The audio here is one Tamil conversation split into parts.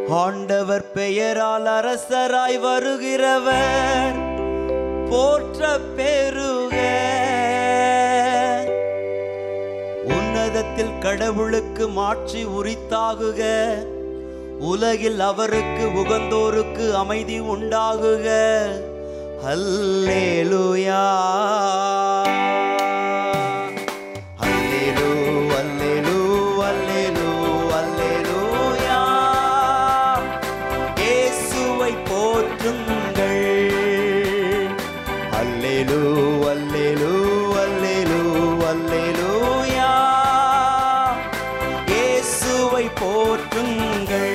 ஆண்டவர் பெயரால் அரசராய் வருகிறவர் போற்ற பெருக உன்னதத்தில் கடவுளுக்கு மாட்சி உரித்தாகுக உலகில் அவருக்கு உகந்தோருக்கு அமைதி உண்டாகுக அல்லேலூயா அல்லேலூ அல்லேலூ அல்லேலூ அல்லேலூயா இயேசுவை போற்றுங்கள் அல்லேலூ அல்லேலூ அல்லேலூ அல்லேலூயா இயேசுவை போற்றுங்கள்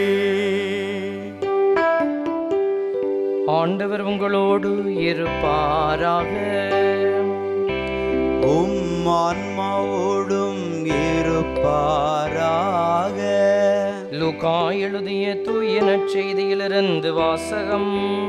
ஆண்டவர் உங்களோடு இருப்பாராக உம் ஆன்மாவோடும் இருப்பாராக லூகா எழுதிய தூய நற்செய்தியிலிருந்து வாசகம்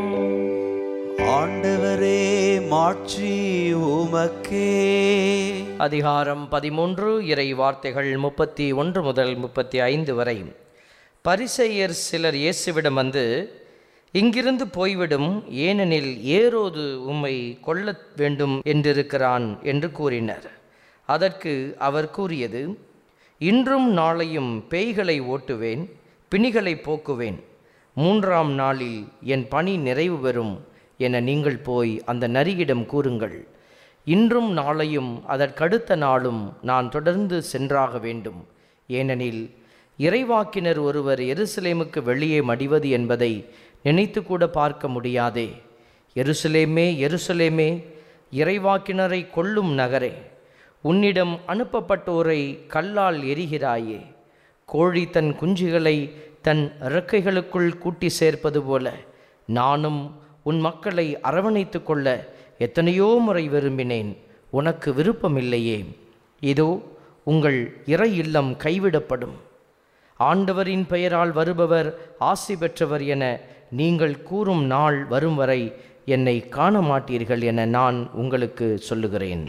ஆண்டவரே மாட்சி உமக்கே அதிகாரம் பதிமூன்று இறை வார்த்தைகள் முப்பத்தி ஒன்று முதல் முப்பத்தி ஐந்து வரை பரிசெயர் சிலர் இயேசுவிடம் வந்து இங்கிருந்து போய்விடும் ஏனெனில் ஏரோது உம்மை கொல்ல வேண்டும் என்றிருக்கிறான் என்று கூறினர் அதற்கு அவர் கூறியது இன்றும் நாளையும் பேய்களை ஓட்டுவேன் பிணிகளை போக்குவேன் மூன்றாம் நாளில் என் பணி நிறைவு பெறும் என நீங்கள் போய் அந்த நரியிடம் கூறுங்கள் இன்றும் நாளையும் அதற்கடுத்த நாளும் நான் தொடர்ந்து சென்றாக வேண்டும் ஏனெனில் இறைவாக்கினர் ஒருவர் எருசலேமுக்கு வெளியே மடிவது என்பதை நினைத்து கூட பார்க்க முடியாதே எருசலேமே எருசலேமே இறைவாக்கினரை கொல்லும் நகரே உன்னிடம் அனுப்பப்பட்டோரை கல்லால் எரிகிறாயே கோழி தன் குஞ்சுகளை தன் இறக்கைகளுக்குள் கூட்டி சேர்ப்பது போல நானும் உன் மக்களை அரவணைத்து கொள்ள எத்தனையோ முறை விரும்பினேன் உனக்கு விருப்பமில்லையே இதோ உங்கள் இறை இல்லம் கைவிடப்படும் ஆண்டவரின் பெயரால் வருபவர் ஆசி பெற்றவர் என நீங்கள் கூறும் நாள் வரும் வரை என்னை காண மாட்டீர்கள் என நான் உங்களுக்கு சொல்லுகிறேன்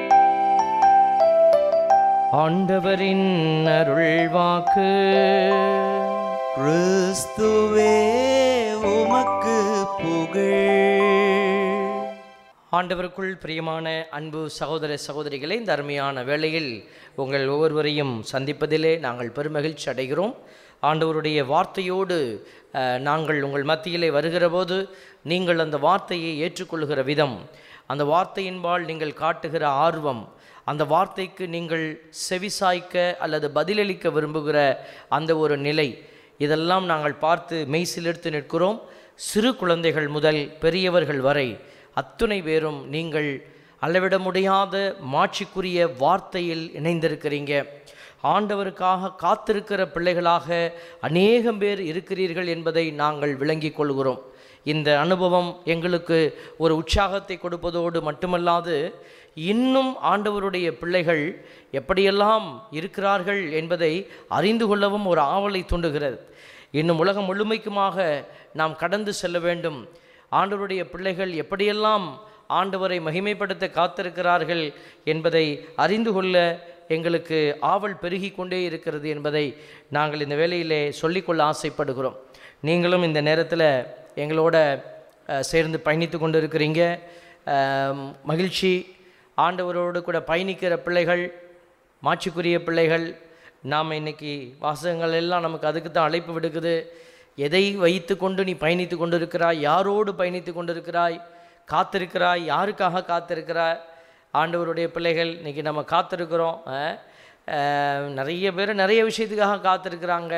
ஆண்டவரின் அருள்வாக்கு கிறிஸ்துவே உமக்கு புகழ் ஆண்டவருக்குள் பிரியமான அன்பு சகோதர சகோதரிகளே இந்த அருமையான வேளையில் உங்கள் ஒவ்வொருவரையும் சந்திப்பதிலே நாங்கள் பெருமகிழ்ச்சி அடைகிறோம் ஆண்டவருடைய வார்த்தையோடு அஹ், நாங்கள் உங்கள் மத்தியிலே வருகிற போது நீங்கள் அந்த வார்த்தையை ஏற்றுக்கொள்கிற விதம் அந்த வார்த்தையின்பால் நீங்கள் காட்டுகிற ஆர்வம் அந்த வார்த்தைக்கு நீங்கள் செவிசாய்க்க அல்லது பதிலளிக்க விரும்புகிற அந்த ஒரு நிலை இதெல்லாம் நாங்கள் பார்த்து மெய்சிலிர்த்து நிற்கிறோம் சிறு குழந்தைகள் முதல் பெரியவர்கள் வரை அத்துணை பேரும் நீங்கள் அளவிட முடியாத மாட்சிக்குரிய வார்த்தையில் இணைந்திருக்கிறீங்க ஆண்டவருக்காக காத்திருக்கிற பிள்ளைகளாக அநேகம் பேர் இருக்கிறீர்கள் என்பதை நாங்கள் விளங்கிக் கொள்கிறோம் இந்த அனுபவம் எங்களுக்கு ஒரு உற்சாகத்தை கொடுப்பதோடு மட்டுமல்லாது இன்னும் ஆண்டவருடைய பிள்ளைகள் எப்படியெல்லாம் இருக்கிறார்கள் என்பதை அறிந்து கொள்ளவும் ஒரு ஆவலை தூண்டுகிறது இன்னும் உலகம் முழுமைக்குமாக நாம் கடந்து செல்ல வேண்டும் ஆண்டவருடைய பிள்ளைகள் எப்படியெல்லாம் ஆண்டவரை மகிமைப்படுத்த காத்திருக்கிறார்கள் என்பதை அறிந்து கொள்ள எங்களுக்கு ஆவல் பெருகி கொண்டே இருக்கிறது என்பதை நாங்கள் இந்த வேளையிலே சொல்லிக்கொள்ள ஆசைப்படுகிறோம் நீங்களும் இந்த நேரத்தில் எங்களோட அஹ், சேர்ந்து பயணித்து கொண்டு இருக்கிறீங்க அஹ், மகிழ்ச்சி ஆண்டவரோடு கூட பயணிக்கிற பிள்ளைகள் மாட்சிக்குரிய பிள்ளைகள் நாம் இன்னைக்கு வாசகங்கள் எல்லாம் நமக்கு அதுக்கு தான் அழைப்பு விடுக்குது எதை வைத்து கொண்டு நீ பயணித்து கொண்டு இருக்கிறாய் யாரோடு பயணித்து கொண்டு இருக்கிறாய் காத்திருக்கிறாய் யாருக்காக காத்திருக்கிறாய் ஆண்டவருடைய பிள்ளைகள் இன்னைக்கு நம்ம காத்திருக்கிறோம் அஹ், அஹ், நிறைய பேர் நிறைய விஷயத்துக்காக காத்திருக்கிறாங்க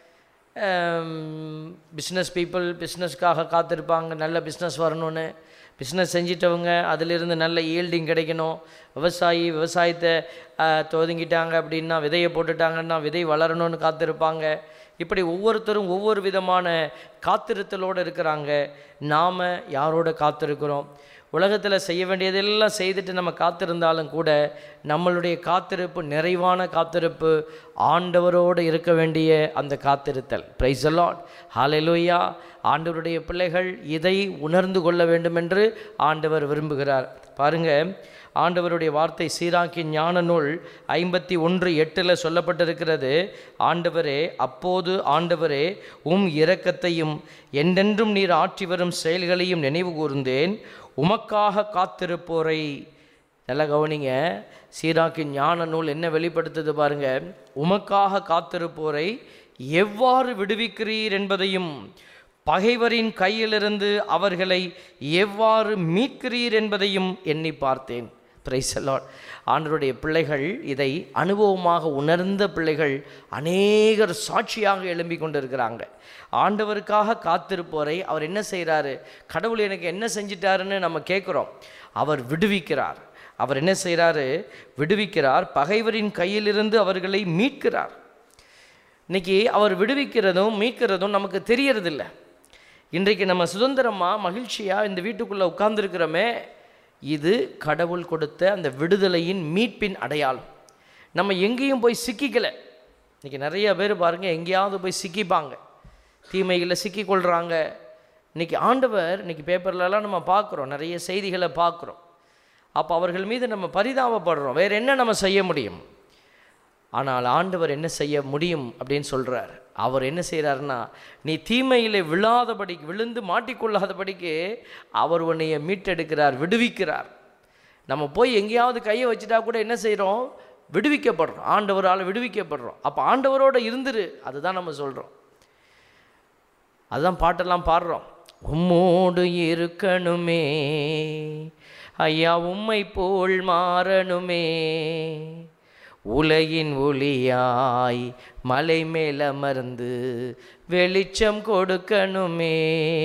பிஸ்னஸ் பீப்புள் பிஸ்னஸ்க்காக காத்திருப்பாங்க நல்ல பிஸ்னஸ் வரணும்னு பிஸ்னஸ் செஞ்சிட்டவங்க அதிலிருந்து நல்ல ஈல்டிங் கிடைக்கணும் விவசாயி விவசாயத்தை அஹ், தொதுங்கிட்டாங்க அப்படின்னா விதையை போட்டுட்டாங்கன்னா விதை வளரணும்னு காத்திருப்பாங்க இப்படி ஒவ்வொருத்தரும் ஒவ்வொரு விதமான காத்திருத்தலோடு இருக்கிறாங்க நாம் யாரோட காத்திருக்கிறோம் உலகத்தில் செய்ய வேண்டியதெல்லாம் செய்துட்டு நம்ம காத்திருந்தாலும் கூட நம்மளுடைய காத்திருப்பு நிறைவான காத்திருப்பு ஆண்டவரோடு இருக்க வேண்டிய அந்த காத்திருத்தல் பிரைஸ் அலாட் ஹalleluya ஆண்டவருடைய பிள்ளைகள் இதை உணர்ந்து கொள்ள வேண்டும் என்று ஆண்டவர் விரும்புகிறார் பாருங்க ஆண்டவருடைய வார்த்தை சீராக்கின் ஞான நூல் ஐம்பத்தி ஒன்று எட்டில் சொல்லப்பட்டிருக்கிறது ஆண்டவரே அப்போது ஆண்டவரே உம் இரக்கத்தையும் என்றென்றும் நீர் ஆற்றி வரும் செயல்களையும் நினைவு கூர்ந்தேன் உமக்காக காத்திருப்போரை நல்லா கவனிங்க சீராக்கின் ஞான நூல் என்ன வெளிப்படுத்துது பாருங்க உமக்காக காத்திருப்போரை எவ்வாறு விடுவிக்கிறீர் என்பதையும் பகைவரின் கையிலிருந்து அவர்களை எவ்வாறு மீட்கிறீர் என்பதையும் எண்ணி பார்த்தேன் பிரைசலாட் ஆண்டருடைய பிள்ளைகள் இதை அனுபவமாக உணர்ந்த பிள்ளைகள் அநேகர் சாட்சியாக எழும்பி கொண்டிருக்கிறாங்க ஆண்டவருக்காக காத்திருப்போரை அவர் என்ன செய்கிறாரு கடவுள் எனக்கு என்ன செஞ்சிட்டாருன்னு நம்ம கேட்குறோம் அவர் விடுவிக்கிறார் அவர் என்ன செய்கிறாரு விடுவிக்கிறார் பகைவரின் கையிலிருந்து அவர்களை மீட்கிறார் இன்னைக்கு அவர் விடுவிக்கிறதும் மீட்கிறதும் நமக்கு தெரியறதில்ல இன்றைக்கு நம்ம சுதந்திரமாக மகிழ்ச்சியாக இந்த வீட்டுக்குள்ளே உட்கார்ந்துருக்கிறோமே இது கடவுள் கொடுத்த அந்த விடுதலையின் மீட்பின் அடையாளம் நம்ம எங்கேயும் போய் சிக்கிக்கலை இன்றைக்கி நிறைய பேர் பாருங்கள் எங்கேயாவது போய் சிக்கிப்பாங்க தீமைகளில் சிக்கிக்கொள்கிறாங்க இன்றைக்கி ஆண்டவர் இன்றைக்கி பேப்பர்லலாம் நம்ம பார்க்குறோம் நிறைய செய்திகளை பார்க்குறோம் அப்போ அவர்கள் மீது நம்ம பரிதாபப்படுறோம் வேறு என்ன நம்ம செய்ய முடியும் ஆனால் ஆண்டவர் என்ன செய்ய முடியும் அப்படின்னு சொல்கிறார் அவர் என்ன செய்கிறாருன்னா நீ தீமையில் விழாதபடிக்கு விழுந்து மாட்டிக்கொள்ளாதபடிக்கு அவர் உன்னைய மீட்டெடுக்கிறார் விடுவிக்கிறார் நம்ம போய் எங்கேயாவது கையை வச்சுட்டா கூட என்ன செய்கிறோம் விடுவிக்கப்படுறோம் ஆண்டவரால் விடுவிக்கப்படுறோம் அப்போ ஆண்டவரோட இருந்துரு அதுதான் நம்ம சொல்கிறோம் அதுதான் பாட்டெல்லாம் பாடுறோம் உம்மோடு இருக்கணுமே ஐயா உம்மை போல் மாறணுமே உலகின் ஒளியாய் மலை மேல் அமர்ந்து வெளிச்சம் கொடுக்கணுமே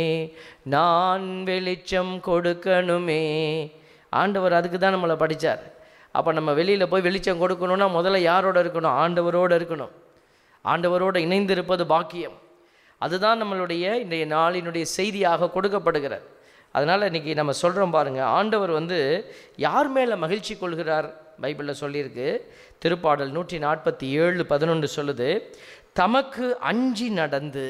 நான் வெளிச்சம் கொடுக்கணுமே ஆண்டவர் அதுக்கு தான் நம்மளை படித்தார் அப்போ நம்ம வெளியில் போய் வெளிச்சம் கொடுக்கணும்னா முதல்ல யாரோட இருக்கணும் ஆண்டவரோடு இருக்கணும் ஆண்டவரோடு இணைந்திருப்பது பாக்கியம் அதுதான் நம்மளுடைய இன்றைய நாளினுடைய செய்தியாக கொடுக்கப்படுகிறது அதனால் இன்றைக்கி நம்ம சொல்கிறோம் பாருங்கள் ஆண்டவர் வந்து யார் மேலே மகிழ்ச்சி கொள்கிறார் பைபிளில் சொல்லியிருக்கு திருப்பாடல் நூற்றி நாற்பத்தி ஏழு பதினொன்று சொல்லுது தமக்கு அஞ்சி நடந்து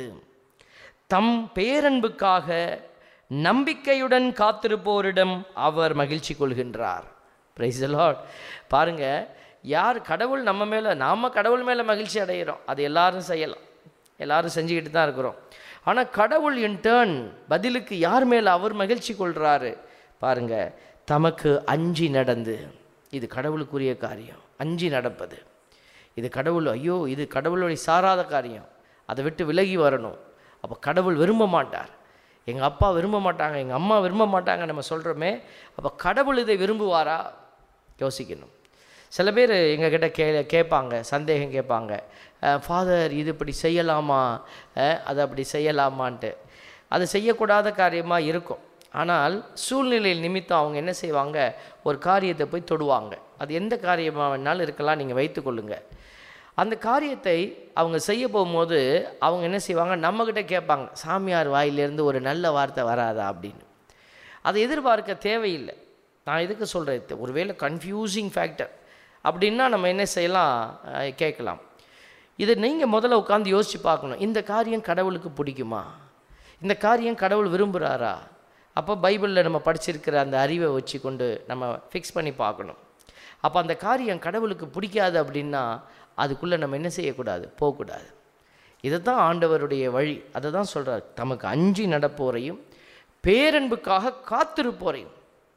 தம் பேரன்புக்காக நம்பிக்கையுடன் காத்திருப்போரிடம் அவர் மகிழ்ச்சி கொள்கின்றார் பிரைஸ் லார்ட் பாருங்க யார் கடவுள் நம்ம மேலே நாம் கடவுள் மேலே மகிழ்ச்சி அடைகிறோம் அது எல்லாரும் செய்யலாம் எல்லாரும் செஞ்சுக்கிட்டு தான் இருக்கிறோம் ஆனால் கடவுள் இன் டேர்ன் பதிலுக்கு யார் மேலே அவர் மகிழ்ச்சி கொள்கிறாரு பாருங்க தமக்கு அஞ்சி நடந்து இது கடவுளுக்குரிய காரியம் அஞ்சி நடப்பது இது கடவுள் ஐயோ இது கடவுளுடைய சாராத காரியம் அதை விட்டு விலகி வரணும் அப்போ கடவுள் விரும்ப மாட்டார் எங்கள் அப்பா விரும்ப மாட்டாங்க எங்கள் அம்மா விரும்ப மாட்டாங்க நம்ம சொல்கிறோமே அப்போ கடவுள் இதை விரும்புவாரா யோசிக்கணும் சில பேர் எங்ககிட்ட கே கேட்பாங்க சந்தேகம் கேட்பாங்க ஃபாதர் இது இப்படி செய்யலாமா அஹ், அது அப்படி செய்யலாமான்ட்டு அது செய்யக்கூடாத காரியமாக இருக்கும் ஆனால் சூழ்நிலை நிமித்தம் அவங்க என்ன செய்வாங்க ஒரு காரியத்தை போய் தொடுவாங்க அது எந்த காரியமாக வேணாலும் இருக்கலாம் நீங்கள் வைத்துக்கொள்ளுங்க அந்த காரியத்தை அவங்க செய்ய போகும்போது அவங்க என்ன செய்வாங்க நம்மக்கிட்ட கேட்பாங்க சாமியார் வாயிலிருந்து ஒரு நல்ல வார்த்தை வராதா அப்படின்னு அதை எதிர்பார்க்க தேவையில்லை நான் எதுக்கு சொல்கிறேன் ஒருவேளை கன்ஃபியூசிங் ஃபேக்டர் அப்படின்னா நம்ம என்ன செய்யலாம் அஹ், கேட்கலாம் இதை நீங்கள் முதல்ல உட்காந்து யோசித்து பார்க்கணும் இந்த காரியம் கடவுளுக்கு பிடிக்குமா இந்த காரியம் கடவுள் விரும்புகிறாரா அப்போ பைபிளில் நம்ம படிச்சிருக்கிற அந்த அறிவை வச்சு கொண்டு நம்ம ஃபிக்ஸ் பண்ணி பார்க்கணும் அப்போ அந்த காரியம் கடவுளுக்கு பிடிக்காது அப்படின்னா அதுக்குள்ளே நம்ம என்ன செய்யக்கூடாது போகக்கூடாது இதை தான் ஆண்டவருடைய வழி அதை தான் சொல்கிறார் தமக்கு அஞ்சி நடப்போரையும் பேரன்புக்காக காத்திருப்போரையும்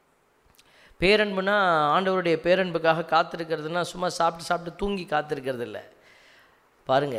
பேரன்புனா ஆண்டவருடைய பேரன்புக்காக காத்திருக்கிறதுனா சும்மா சாப்பிட்டு சாப்பிட்டு தூங்கி காத்திருக்கிறது இல்லை பாருங்க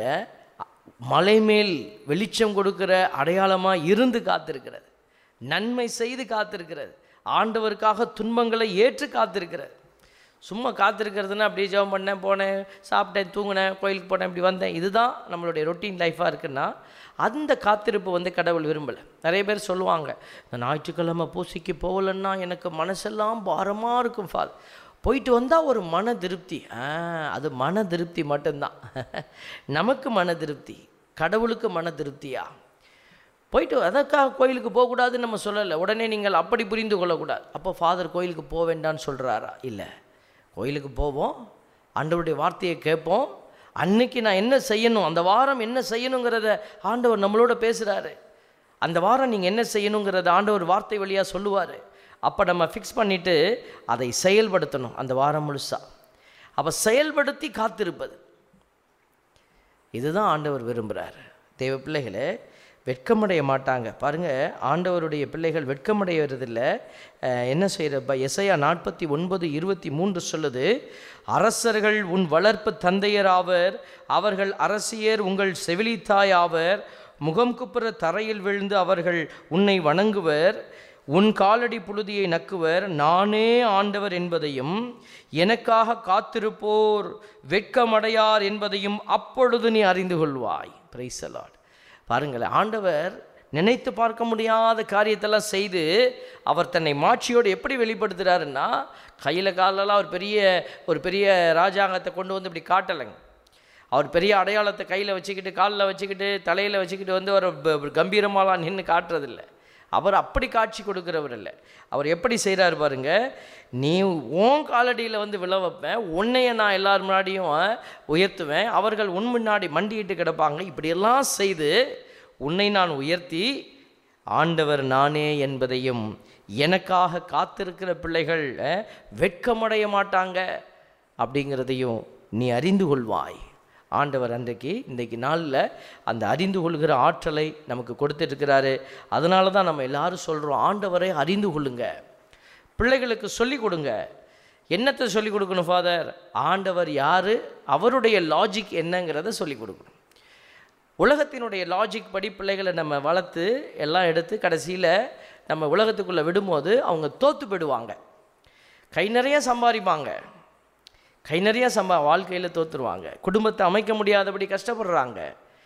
மலை மேல் வெளிச்சம் கொடுக்கிற அடையாளமாக இருந்து காத்திருக்கிறது நன்மை செய்து காத்திருக்கிறது ஆண்டவருக்காக துன்பங்களை ஏற்று காத்திருக்கிறது சும்மா காத்திருக்கிறதுனா அப்படியே ஜெபம் பண்ணேன் போனேன் சாப்பிட்டேன் தூங்கினேன் கோயிலுக்கு போனேன் இப்படி வந்தேன் இதுதான் நம்மளுடைய ரொட்டீன் லைஃபாக இருக்குன்னா அந்த காத்திருப்பு வந்து கடவுள் விரும்பலை நிறைய பேர் சொல்லுவாங்க இந்த ஞாயிற்றுக்கிழமை பூசைக்கு போகலன்னா எனக்கு மனசெல்லாம் பாரமாக இருக்கும் ஃபால் போயிட்டு வந்தால் ஒரு மன திருப்தி ஆ, அது மன திருப்தி மட்டும்தான் நமக்கு மன திருப்தி கடவுளுக்கு மன திருப்தியா போயிட்டு அதற்காக கோயிலுக்கு போகக்கூடாதுன்னு நம்ம சொல்லலை உடனே நீங்கள் அப்படி புரிந்து கொள்ளக்கூடாது அப்போ ஃபாதர் கோயிலுக்கு போக வேண்டாம்னு சொல்கிறாரா இல்லை கோயிலுக்கு போவோம் ஆண்டவருடைய வார்த்தையை கேட்போம் அன்னைக்கு நான் என்ன செய்யணும் அந்த வாரம் என்ன செய்யணுங்கிறத ஆண்டவர் நம்மளோட பேசுகிறாரு அந்த வாரம் நீங்கள் என்ன செய்யணுங்கிறத ஆண்டவர் வார்த்தை வழியாக சொல்லுவார் அப்போ நம்ம ஃபிக்ஸ் பண்ணிவிட்டு அதை செயல்படுத்தணும் அந்த வாரம் முழுசாக அப்போ செயல்படுத்தி காத்திருப்பது இதுதான் ஆண்டவர் விரும்புகிறார் தேவ பிள்ளைகளே வெட்கமடைய மாட்டாங்க பாருங்கள் ஆண்டவருடைய பிள்ளைகள் வெட்கமடைகிறதில்ல அஹ், என்ன செய்கிறப்ப எஸ்ஐயா நாற்பத்தி ஒன்பது இருபத்தி மூன்று சொல்லுது அரசர்கள் உன் வளர்ப்பு தந்தையராவர் அவர்கள் அரசியர் உங்கள் செவிலித்தாய் ஆவர் முகம் குப்புற தரையில் விழுந்து அவர்கள் உன்னை வணங்குவர் உன் காலடி புழுதியை நக்குவர் நானே ஆண்டவர் என்பதையும் எனக்காக காத்திருப்போர் வெட்கமடையார் என்பதையும் அப்பொழுது நீ அறிந்து கொள்வாய் பிரைசலாட் பாருங்களேன் ஆண்டவர் நினைத்து பார்க்க முடியாத காரியத்தெல்லாம் செய்து அவர் தன்னை மாட்சியோடு எப்படி வெளிப்படுத்துகிறாருன்னா கையில் காலெல்லாம் ஒரு பெரிய ஒரு பெரிய ராஜாங்கத்தை கொண்டு வந்து இப்படி காட்டலைங்க அவர் பெரிய அடையாளத்தை கையில் வச்சுக்கிட்டு காலில் வச்சுக்கிட்டு தலையில் வச்சுக்கிட்டு வந்து ஒரு ப- ப- கம்பீரமாலாம் நின்று காட்டுறதில்ல அவர் அப்படி காட்சி கொடுக்குறவர் இல்லை அவர் எப்படி செய்கிறார் பாருங்க நீ உன் காலடியில் வந்து விழ வைப்பேன் உன்னைய நான் எல்லார் முன்னாடியும் உயர்த்துவேன் அவர்கள் உன் முன்னாடி மண்டியிட்டு கிடப்பாங்க இப்படியெல்லாம் செய்து உன்னை நான் உயர்த்தி ஆண்டவர் நானே என்பதையும் எனக்காக காத்திருக்கிற பிள்ளைகள் அஹ், வெட்கமடைய மாட்டாங்க அப்படிங்கிறதையும் நீ அறிந்து கொள்வாய் ஆண்டவர் அன்றைக்கு இன்றைக்கு நாளில் அந்த அறிந்து கொள்கிற ஆற்றலை நமக்கு கொடுத்துருக்கிறாரு அதனால தான் நம்ம எல்லாரும் சொல்கிறோம் ஆண்டவரை அறிந்து கொள்ளுங்க பிள்ளைகளுக்கு சொல்லிக் கொடுங்க என்னத்தை சொல்லிக் கொடுக்கணும் ஃபாதர் ஆண்டவர் யார் அவருடைய லாஜிக் என்னங்கிறத சொல்லிக் கொடுக்கணும் உலகத்தினுடைய லாஜிக் படி பிள்ளைகளை நம்ம வளர்த்து எல்லாம் எடுத்து கடைசியில் நம்ம உலகத்துக்குள்ளே விடும்போது அவங்க தோற்று போயிடுவாங்க கை நிறைய சம்பாதிப்பாங்க கை நிறைய சம்பா வாழ்க்கையில் தோற்றுருவாங்க குடும்பத்தை அமைக்க முடியாதபடி கஷ்டப்படுறாங்க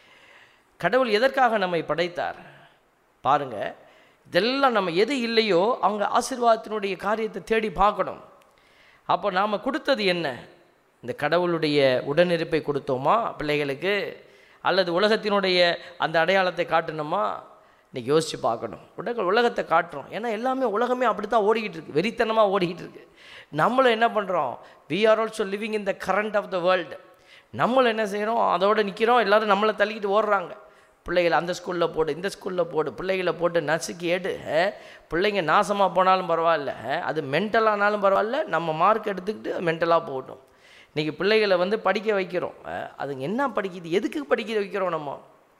கடவுள் எதற்காக நம்மை படைத்தார் பாருங்க இதெல்லாம் நம்ம எது இல்லையோ அவங்க ஆசீர்வாதத்தினுடைய காரியத்தை தேடி பார்க்கணும் அப்போ நாம் கொடுத்தது என்ன இந்த கடவுளுடைய உடனிருப்பை கொடுத்தோமா பிள்ளைகளுக்கு அல்லது உலகத்தினுடைய அந்த அடையாளத்தை காட்டணுமா இன்னைக்கு யோசித்து பார்க்கணும் உலக உலகத்தை காட்டுறோம் ஏன்னா எல்லாமே உலகமே அப்படி தான் ஓடிக்கிட்டு இருக்கு வெறித்தனமாக ஓடிக்கிட்டு இருக்கு நம்மளும் என்ன பண்ணுறோம் we are also living in the current of the world நம்மளும் என்ன செய்கிறோம் அதோட நிற்கிறோம் எல்லாரும் நம்மளை தள்ளிக்கிட்டு ஓடுறாங்க பிள்ளைகளை அந்த ஸ்கூலில் போடு இந்த ஸ்கூலில் போடு பிள்ளைகளை போட்டு நசுக்கி எடு அஹ், பிள்ளைங்க நாசமாக போனாலும் பரவாயில்ல அஹ், அது மென்டலானாலும் பரவாயில்ல நம்ம மார்க் எடுத்துக்கிட்டு மென்டலாக போகட்டும் இன்றைக்கி பிள்ளைகளை வந்து படிக்க வைக்கிறோம் அஹ், அதுங்க என்ன படிக்குது எதுக்கு படிக்க வைக்கிறோம் நம்ம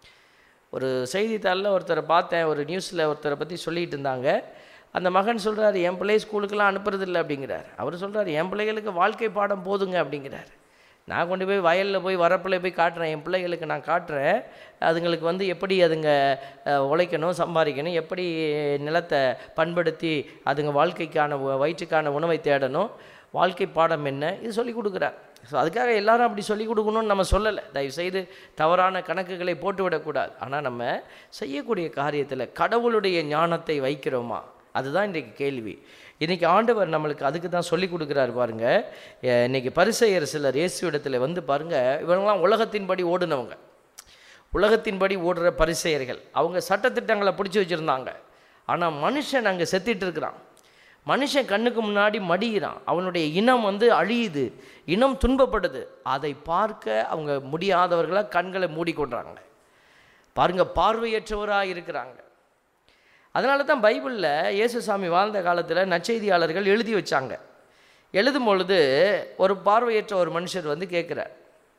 ஒரு செய்தித்தாளில் ஒருத்தரை பார்த்தேன் ஒரு நியூஸில் ஒருத்தரை பற்றி சொல்லிகிட்டு இருந்தாங்க அந்த மகன் சொல்கிறாரு என் பிள்ளை ஸ்கூலுக்கெல்லாம் அனுப்புறதில்ல அப்படிங்கிறார் அவர் சொல்கிறார் என் பிள்ளைகளுக்கு வாழ்க்கை பாடம் போதுங்க அப்படிங்கிறார் நான் கொண்டு போய் வயலில் போய் வரப்பிள்ளை போய் காட்டுறேன் என் பிள்ளைகளுக்கு நான் காட்டுறேன் அதுங்களுக்கு வந்து எப்படி அதுங்க அஹ், உழைக்கணும் சம்பாதிக்கணும் எப்படி நிலத்தை பண்படுத்தி அதுங்க வாழ்க்கைக்கான வ- வயிற்றுக்கான உணவை தேடணும் வாழ்க்கை பாடம் என்ன இது சொல்லி கொடுக்குறார் ஸோ அதுக்காக எல்லாரும் அப்படி சொல்லி கொடுக்கணும்னு நம்ம சொல்லலை தயவுசெய்து தவறான கணக்குகளை போட்டு விடக்கூடாது ஆனால் நம்ம செய்யக்கூடிய காரியத்தில் கடவுளுடைய ஞானத்தை வைக்கிறோமா அதுதான் இன்றைக்கு கேள்வி இன்றைக்கி ஆண்டவர் நம்மளுக்கு அதுக்கு தான் சொல்லி கொடுக்குறாரு பாருங்க அஹ் இன்னைக்கு பரிசெயர் சிலர் இயேசு இடத்துல வந்து பாருங்க இவங்கெல்லாம் உலகத்தின்படி ஓடுனவங்க உலகத்தின்படி ஓடுற பரிசெயர்கள் அவங்க சட்டத்திட்டங்களை பிடிச்சி வச்சுருந்தாங்க ஆனால் மனுஷன் அங்கே செத்துட்டு இருக்கிறான் மனுஷன் கண்ணுக்கு முன்னாடி மடியிறான் அவனுடைய இனம் வந்து அழியுது இனம் துன்பப்படுது அதை பார்க்க அவங்க முடியாதவர்களாக கண்களை மூடிக்கொள்றாங்க பாருங்க பார்வையற்றவராக இருக்கிறாங்க அதனால தான் பைபிளில் இயேசுசாமி வாழ்ந்த காலத்தில் நற்செய்தியாளர்கள் எழுதி வச்சாங்க எழுதும் பொழுது ஒரு பார்வையற்ற ஒரு மனுஷர் வந்து கேட்குறார்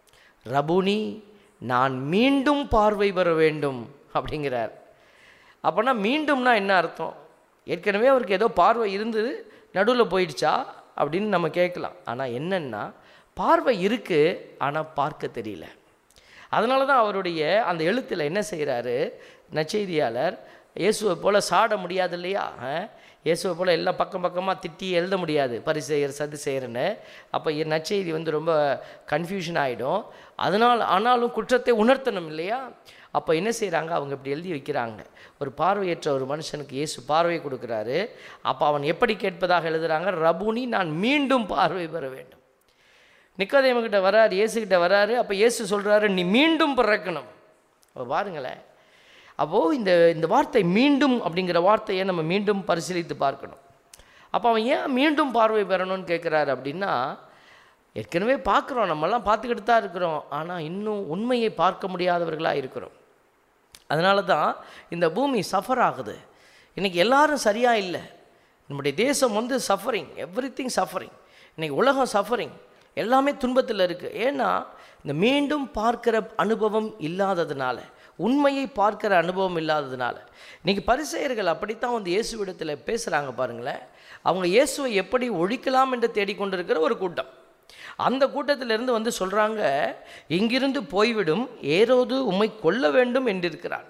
ரபுனி நான் மீண்டும் பார்வை பெற வேண்டும் அப்படிங்கிறார் அப்போனா மீண்டும்னா என்ன அர்த்தம் ஏற்கனவே அவருக்கு ஏதோ பார்வை இருந்தது நடுவில் போயிடுச்சா அப்படின்னு நம்ம கேட்கலாம் ஆனால் என்னன்னா பார்வை இருக்குது ஆனால் பார்க்க தெரியல அதனால தான் அவருடைய அந்த எழுத்தில் என்ன செய்கிறாரு நற்செய்தியாளர் இயேசுவை போல் சாட முடியாது இல்லையா ஆ? இயேசுவை போல் எல்லாம் பக்கம் பக்கமாக திட்டி எழுத முடியாது பரிசெயர் சது செய்கிறன்னு அப்போ என் நற்செய்தி வந்து ரொம்ப கன்ஃபியூஷன் ஆகிடும் அதனால் ஆனாலும் குற்றத்தை உணர்த்தணும் இல்லையா அப்போ என்ன செய்கிறாங்க அவங்க இப்படி எழுதி வைக்கிறாங்க ஒரு பார்வையற்ற ஒரு மனுஷனுக்கு இயேசு பார்வை கொடுக்குறாரு அப்போ அவன் எப்படி கேட்பதாக எழுதுறாங்க ரபுனி நான் மீண்டும் பார்வை பெற வேண்டும் நிக்கோதேமக்கிட்ட வராரு இயேசுக்கிட்ட வராரு அப்போ இயேசு சொல்கிறாரு நீ மீண்டும் பிறக்கணும் அப்போ பாருங்களேன் அப்போது இந்த இந்த வார்த்தை மீண்டும் அப்படிங்கிற வார்த்தையை நம்ம மீண்டும் பரிசீலித்து பார்க்கணும் அப்போ அவன் ஏன் மீண்டும் பார்வை பெறணும்னு கேட்குறாரு அப்படின்னா ஏற்கனவே பார்க்குறோம் நம்மெல்லாம் பார்த்துக்கிட்டு தான் இருக்கிறோம் ஆனால் இன்னும் உண்மையை பார்க்க முடியாதவர்களாக இருக்கிறோம் அதனால தான் இந்த பூமி சஃபர் ஆகுது இன்றைக்கி எல்லாரும் சரியாக இல்லை நம்முடைய தேசம் வந்து சஃபரிங் எவ்ரி திங் சஃபரிங் இன்றைக்கி உலகம் சஃபரிங் எல்லாமே துன்பத்தில் இருக்குது ஏன்னா இந்த மீண்டும் பார்க்கிற அனுபவம் இல்லாததுனால உண்மையை பார்க்கிற அனுபவம் இல்லாததுனால இன்றைக்கி பரிசெயர்கள் அப்படித்தான் வந்து இயேசுவிடத்தில் பேசுகிறாங்க பாருங்களேன் அவங்க இயேசுவை எப்படி ஒழிக்கலாம் என்று தேடிக்கொண்டிருக்கிற ஒரு கூட்டம் அந்த கூட்டத்திலிருந்து வந்து சொல்கிறாங்க இங்கிருந்து போய்விடும் ஏரோது உம்மை கொல்ல வேண்டும் என்றிருக்கிறான்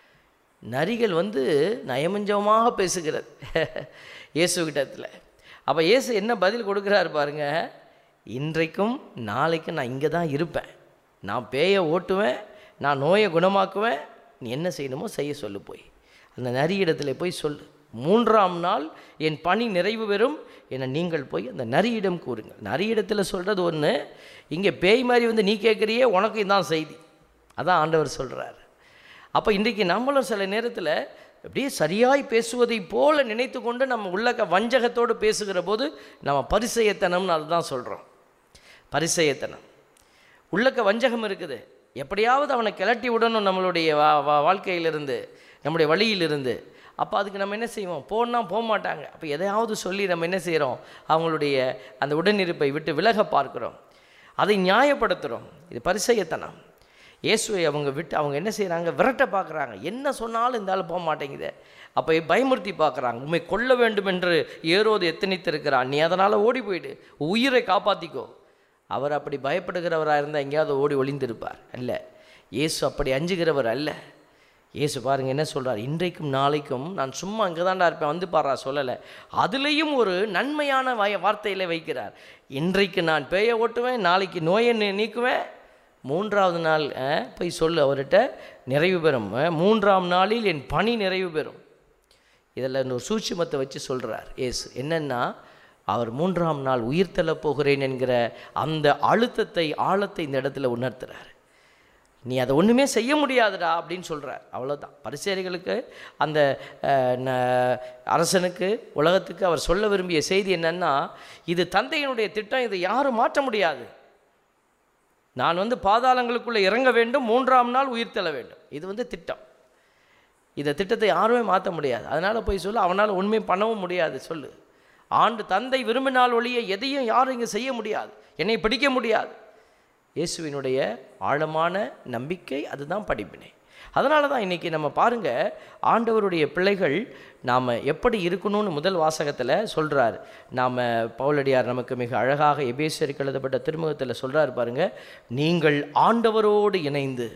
நரிகள் வந்து நயமஞ்சமாக பேசுகிறது இயேசுகிட்டத்தில் அப்போ இயேசு என்ன பதில் கொடுக்குறாரு பாருங்க இன்றைக்கும் நாளைக்கும் நான் இங்கே தான் இருப்பேன் நான் பேயை ஓட்டுவேன் நான் நோயை குணமாக்குவேன் நீ என்ன செய்யணுமோ செய்ய சொல்லு போய் அந்த நரியிடத்தில் போய் சொல்லு மூன்றாம் நாள் என் பணி நிறைவு பெறும் என நீங்கள் போய் அந்த நரியிடம் கூறுங்கள் நரியிடத்தில் சொல்கிறது ஒன்று இங்கே பேய் மாதிரி வந்து நீ கேட்குறியே உனக்கு இதான் செய்தி அதான் ஆண்டவர் சொல்கிறார் அப்போ இன்றைக்கி நம்மளும் சில நேரத்தில் அப்படியே சரியாய் பேசுவதை போல நினைத்து கொண்டு நம்ம உள்ளக்க வஞ்சகத்தோடு பேசுகிற போது நம்ம பரிசெயத்தனம்னு அதுதான் சொல்கிறோம் பரிசெயத்தனம் உள்ளக்க வஞ்சகம் இருக்குது எப்படியாவது அவனை கிளட்டி விடணும் நம்மளுடைய வா வா வாழ்க்கையிலிருந்து நம்முடைய வழியிலிருந்து அப்போ அதுக்கு நம்ம என்ன செய்வோம் போனால் போக மாட்டாங்க அப்போ எதையாவது சொல்லி நம்ம என்ன செய்கிறோம் அவங்களுடைய அந்த உடனிருப்பை விட்டு விலக பார்க்குறோம் அதை நியாயப்படுத்துகிறோம் இது பரிசெயத்தனம் இயேசுவை அவங்க விட்டு அவங்க என்ன செய்கிறாங்க விரட்ட பார்க்குறாங்க என்ன சொன்னாலும் இந்த ஆள் போக மாட்டேங்குது அப்போ பயமுறுத்தி பார்க்குறாங்க உண்மை கொல்ல வேண்டும் என்று ஏரோது எத்தனித்திருக்கிறான் நீ அதனால் ஓடி போயிடு உயிரை காப்பாற்றிக்கோ அவர் அப்படி பயப்படுகிறவராக இருந்தால் எங்கேயாவது ஓடி ஒளிந்திருப்பார் அல்ல இயேசு அப்படி அஞ்சுகிறவர் அல்ல இயேசு பாருங்க என்ன சொல்றார் இன்றைக்கும் நாளைக்கும் நான் சும்மா அங்கே தான்டா இருப்பேன் வந்து பாடுறா சொல்லலை அதுலேயும் ஒரு நன்மையான வய வார்த்தையில் வைக்கிறார் இன்றைக்கு நான் பேயை ஓட்டுவேன் நாளைக்கு நோயை நீ- நீக்குவேன் மூன்றாவது நாள் அஹ், போய் சொல்லு அவர்கிட்ட நிறைவு பெறும் அஹ், மூன்றாம் நாளில் என் பணி நிறைவு பெறும் இதில் ஒரு சூட்சுமத்தை வச்சு சொல்கிறார் ஏசு என்னன்னா அவர் மூன்றாம் நாள் உயிர் தள்ளப் போகிறேன் என்கிற அந்த அழுத்தத்தை ஆழத்தை இந்த இடத்துல உணர்த்துறார் நீ அதை ஒன்றுமே செய்ய முடியாதுடா அப்படின்னு சொல்கிறார் அவ்வளோதான் பரிசேரிகளுக்கு அந்த அஹ், ந- அரசனுக்கு உலகத்துக்கு அவர் சொல்ல விரும்பிய செய்தி என்னன்னா இது தந்தையினுடைய திட்டம் இதை யாரும் மாற்ற முடியாது நான் வந்து பாதாளங்களுக்குள்ளே இறங்க வேண்டும் மூன்றாம் நாள் உயிர் தள்ள வேண்டும் இது வந்து திட்டம் இந்த திட்டத்தை யாருமே மாற்ற முடியாது அதனால் போய் சொல்லு அவனால் உண்மை பண்ணவும் முடியாது சொல்லு ஆண்டு தந்தை விரும்பினால் ஒழிய எதையும் யாரும் இங்கே செய்ய முடியாது என்னை பிடிக்க முடியாது இயேசுவினுடைய ஆழமான நம்பிக்கை அதுதான் படிப்பினை அதனால தான் இன்றைக்கி நம்ம பாருங்கள் ஆண்டவருடைய பிள்ளைகள் நாம் எப்படி இருக்கணும்னு முதல் வாசகத்தில் சொல்கிறார் நாம் பவுலடியார் நமக்கு மிக அழகாக எபேசியருக்கு எழுதப்பட்ட திருமுகத்தில் சொல்கிறார் பாருங்க நீங்கள் ஆண்டவரோடு இணைந்து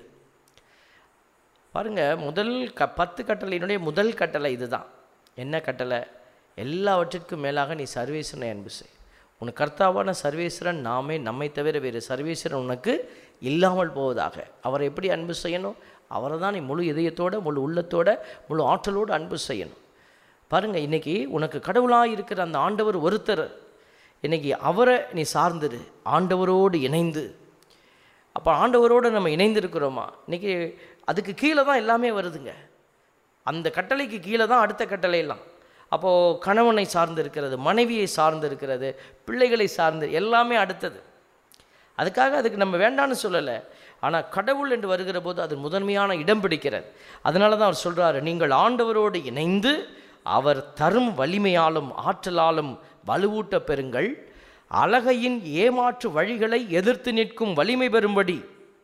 பாருங்க முதல் க பத்து கட்டளையினுடைய முதல் கட்டளை இதுதான் என்ன கட்டளை எல்லாவற்றிற்கும் மேலாக நீ சர்வேஸ்வரனை அன்பு செய் உனக்கு கர்த்தாவான சர்வேஸ்வரன் நாமே நம்மை தவிர வேறு சர்வேஸ்வரன் உனக்கு இல்லாமல் போவதாக அவரை எப்படி அன்பு செய்யணும் அவரை தான் நீ முழு இதயத்தோட முழு உள்ளத்தோட முழு ஆற்றலோடு அன்பு செய்யணும் பாருங்கள் இன்னைக்கு உனக்கு கடவுளாக இருக்கிற அந்த ஆண்டவர் ஒருத்தர் இன்னைக்கு அவரை நீ சார்ந்துரு ஆண்டவரோடு இணைந்து அப்போ ஆண்டவரோடு நம்ம இணைந்திருக்கிறோமா இன்றைக்கி அதுக்கு கீழே தான் எல்லாமே வருதுங்க அந்த கட்டளைக்கு கீழே தான் அடுத்த கட்டளையெல்லாம் அப்போது கணவனை சார்ந்து இருக்கிறது மனைவியை சார்ந்து இருக்கிறது பிள்ளைகளை சார்ந்து எல்லாமே அடுத்தது அதுக்காக அதுக்கு நம்ம வேண்டான்னு சொல்லலை ஆனால் கடவுள் என்று வருகிற போது அது முதன்மையான இடம் பிடிக்கிறது அதனால தான் அவர் சொல்கிறாரு நீங்கள் ஆண்டவரோடு இணைந்து அவர் தரும் வலிமையாலும் ஆற்றலாலும் வலுவூட்ட பெறுங்கள் அழகையின் ஏமாற்று வழிகளை எதிர்த்து நிற்கும் வலிமை பெறும்படி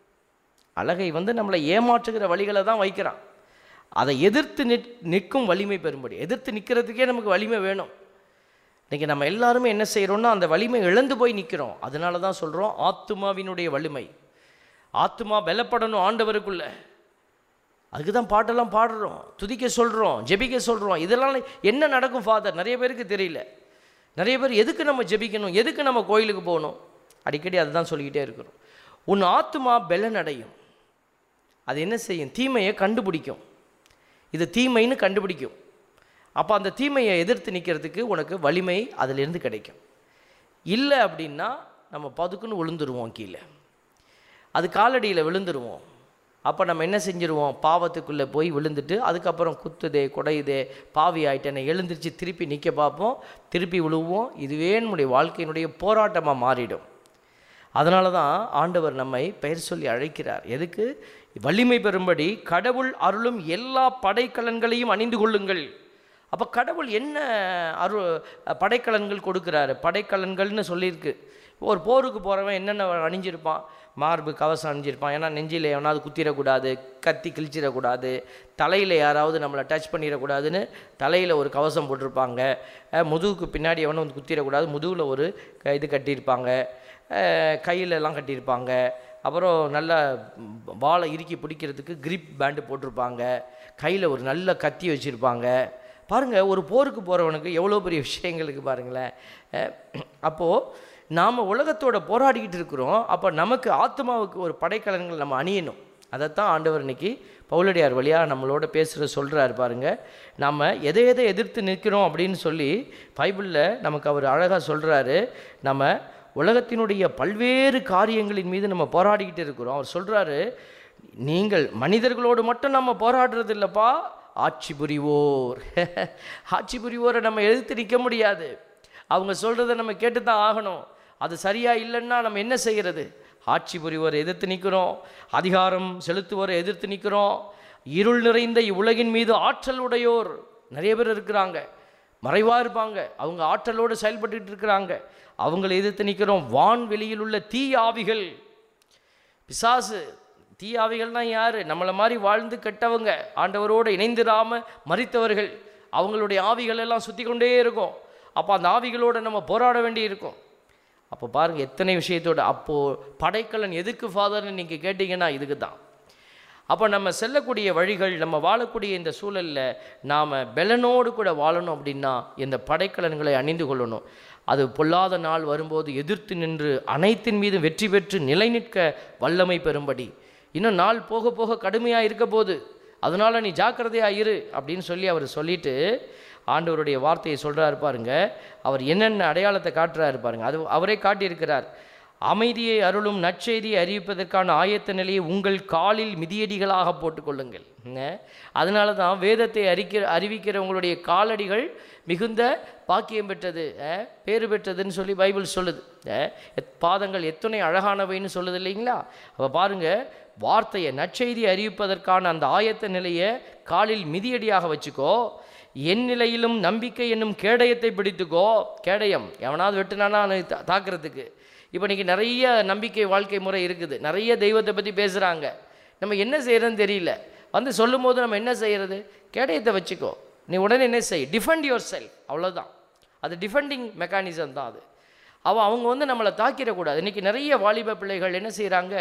அழகை வந்து நம்மளை ஏமாற்றுகிற வழிகளை தான் வைக்கிறான் அதை எதிர்த்து நிற் நிற்கும் வலிமை பெறும்படி எதிர்த்து நிற்கிறதுக்கே நமக்கு வலிமை வேணும் இன்றைக்கி நம்ம எல்லாருமே என்ன செய்கிறோம்னா அந்த வலிமை இழந்து போய் நிற்கிறோம் அதனால தான் சொல்கிறோம் ஆத்துமாவினுடைய வலிமை ஆத்துமா பலப்படணும் ஆண்டவருக்குள்ள அதுக்கு தான் பாட்டெல்லாம் பாடுறோம் துதிக்க சொல்கிறோம் ஜெபிக்க சொல்கிறோம் இதெல்லாம் என்ன நடக்கும் ஃபாதர் நிறைய பேருக்கு தெரியல நிறைய பேர் எதுக்கு நம்ம ஜெபிக்கணும் எதுக்கு நம்ம கோயிலுக்கு போகணும் அடிக்கடி அதுதான் சொல்லிக்கிட்டே இருக்கிறோம் உன் ஆத்துமா பெலன் அடையும் அது என்ன செய்யும் தீமையை கண்டுபிடிக்கும் இது தீமைன்னு கண்டுபிடிக்கும் அப்போ அந்த தீமையை எதிர்த்து நிற்கிறதுக்கு உனக்கு வலிமை அதிலிருந்து கிடைக்கும் இல்லை அப்படின்னா நம்ம பதுக்குன்னு விழுந்துருவோம் கீழே அது காலடியில் விழுந்துருவோம் அப்போ நம்ம என்ன செஞ்சுருவோம் பாவத்துக்குள்ளே போய் விழுந்துட்டு அதுக்கப்புறம் குத்துதே குடையுதே பாவி ஆயிட்டேனை எழுந்திருச்சு திருப்பி நிற்க பார்ப்போம் திருப்பி விழுவோம் இதுவே நம்முடைய வாழ்க்கையினுடைய போராட்டமாக மாறிடும் அதனால தான் ஆண்டவர் நம்மை பெயர் சொல்லி அழைக்கிறார் எதுக்கு வலிமை பெறும்படி கடவுள் அருளும் எல்லா படைக்கலன்களையும் அணிந்து கொள்ளுங்கள் அப்போ கடவுள் என்ன அரு படைக்கலன்கள் கொடுக்குறாரு படைக்கலன்கள்னு சொல்லியிருக்கு ஒரு போருக்கு போகிறவன் என்னென்ன அணிஞ்சிருப்பான் மார்பு கவசம் அணிஞ்சிருப்பான் ஏன்னா நெஞ்சில் எவனாவது குத்திடக்கூடாது கத்தி கிழிச்சிடக்கூடாது தலையில் யாராவது நம்மளை டச் பண்ணிடக்கூடாதுன்னு தலையில் ஒரு கவசம் போட்டிருப்பாங்க அஹ் முதுகுக்கு பின்னாடி எவனும் வந்து குத்திடக்கூடாது முதுகில் ஒரு க- இது கட்டியிருப்பாங்க அஹ் கையில எல்லாம் கட்டியிருப்பாங்க அப்புறம் நல்ல வாழை இறுக்கி பிடிக்கிறதுக்கு கிரிப் பேண்டு போட்டிருப்பாங்க கையில் ஒரு நல்ல கத்தி வச்சுருப்பாங்க பாருங்கள் ஒரு போருக்கு போகிறவனுக்கு எவ்வளோ பெரிய விஷயங்களுக்கு பாருங்களேன் அப்போது நாம் உலகத்தோட போராடிக்கிட்டு இருக்கிறோம் அப்போ நமக்கு ஆத்மாவுக்கு ஒரு படைக்கலன்கள் நம்ம அணியணும் அதைத்தான் ஆண்டவர் இன்னைக்கு பவுலடியார் வழியாக நம்மளோட பேசுகிற சொல்கிறாரு பாருங்க நம்ம எதை எதை எதிர்த்து நிற்கிறோம் அப்படின்னு சொல்லி பைபிளில் நமக்கு அவர் அழகாக சொல்கிறாரு நம்ம உலகத்தினுடைய பல்வேறு காரியங்களின் மீது நம்ம போராடிக்கிட்டு இருக்கிறோம் அவர் சொல்கிறாரு நீங்கள் மனிதர்களோடு மட்டும் நம்ம போராடுறது இல்லைப்பா ஆட்சி புரிவோர் ஆட்சி புரிவோரை நம்ம எதிர்த்து நிற்க முடியாது அவங்க சொல்கிறத நம்ம கேட்டு தான் ஆகணும் அது சரியா இல்லைன்னா நம்ம என்ன செய்கிறது ஆட்சி புரிவோரை எதிர்த்து நிற்கிறோம் அதிகாரம் செலுத்துவோரை எதிர்த்து நிற்கிறோம் இருள் நிறைந்த இவ்வுலகின் மீது ஆற்றல் உடையோர் நிறைய பேர் இருக்கிறாங்க மறைவாக இருப்பாங்க அவங்க ஆற்றலோடு செயல்பட்டுட்டு இருக்கிறாங்க அவங்களை எதிர்த்து நிற்கிறோம் வான்வெளியில் உள்ள தீ ஆவிகள் பிசாசு தீ ஆவிகள்னா யார் நம்மளை மாதிரி வாழ்ந்து கெட்டவங்க ஆண்டவரோடு இணைந்திராம மறித்தவர்கள் அவங்களுடைய ஆவிகள் எல்லாம் சுற்றி கொண்டே இருக்கும் அப்போ அந்த ஆவிகளோடு நம்ம போராட வேண்டி இருக்கும் அப்போ பாருங்கள் எத்தனை விஷயத்தோட அப்போது படைக்கலன் எதுக்கு ஃபாதர்னு நீங்கள் கேட்டிங்கன்னா இதுக்கு தான் அப்போ நம்ம செல்லக்கூடிய வழிகள் நம்ம வாழக்கூடிய இந்த சூழலில் நாம் பெலனோடு கூட வாழணும் அப்படின்னா இந்த படைக்கலன்களை அணிந்து கொள்ளணும் அது பொல்லாத நாள் வரும்போது எதிர்த்து நின்று அனைத்தின் மீதும் வெற்றி பெற்று நிலை நிற்க வல்லமை பெறும்படி இன்னும் நாள் போக போக கடுமையாக இருக்க போது அதனால் நீ ஜாக்கிரதையாக இரு அப்படின்னு சொல்லி அவர் சொல்லிட்டு ஆண்டவருடைய வார்த்தையை சொல்கிறாரு பாருங்க அவர் என்னென்ன அடையாளத்தை காட்டுறாரு பாருங்க அது அவரே காட்டியிருக்கிறார் அமைதியை அருளும் நற்செய்தியை அறிவிப்பதற்கான ஆயத்த நிலையை உங்கள் காலில் மிதியடிகளாக போட்டுக்கொள்ளுங்கள் அதனால தான் வேதத்தை அறிக்கிற அறிவிக்கிறவங்களுடைய காலடிகள் மிகுந்த பாக்கியம் பெற்றது அஹ், பேறு பெற்றதுன்னு சொல்லி பைபிள் சொல்லுது அஹ், எத்- பாதங்கள் எத்தனை அழகானவைன்னு சொல்லுது இல்லைங்களா அப்போ பாருங்க வார்த்தையை நற்செய்தி அறிவிப்பதற்கான அந்த ஆயத்த நிலையை காலில் மிதியடியாக வச்சுக்கோ என் நிலையிலும் நம்பிக்கை என்னும் கேடயத்தை பிடித்துக்கோ கேடயம் எவனாவது வெட்டுனானா அவனை தா- தாக்குறதுக்கு இப்போ இன்றைக்கி நிறைய நம்பிக்கை வாழ்க்கை முறை இருக்குது நிறைய தெய்வத்தை பற்றி பேசுகிறாங்க நம்ம என்ன செய்கிறதுன்னு தெரியல வந்து சொல்லும்போது நம்ம என்ன செய்கிறது கேடயத்தை வச்சுக்கோ நீ உடனே என்ன செய் டிஃபெண்ட் யுவர் செல்ஃப் அவ்வளோதான் அது டிஃபெண்டிங் மெக்கானிசம் தான் அது அவன் அவங்க வந்து நம்மளை தாக்கிடக்கூடாது இன்றைக்கி நிறைய வாலிப பிள்ளைகள் என்ன செய்கிறாங்க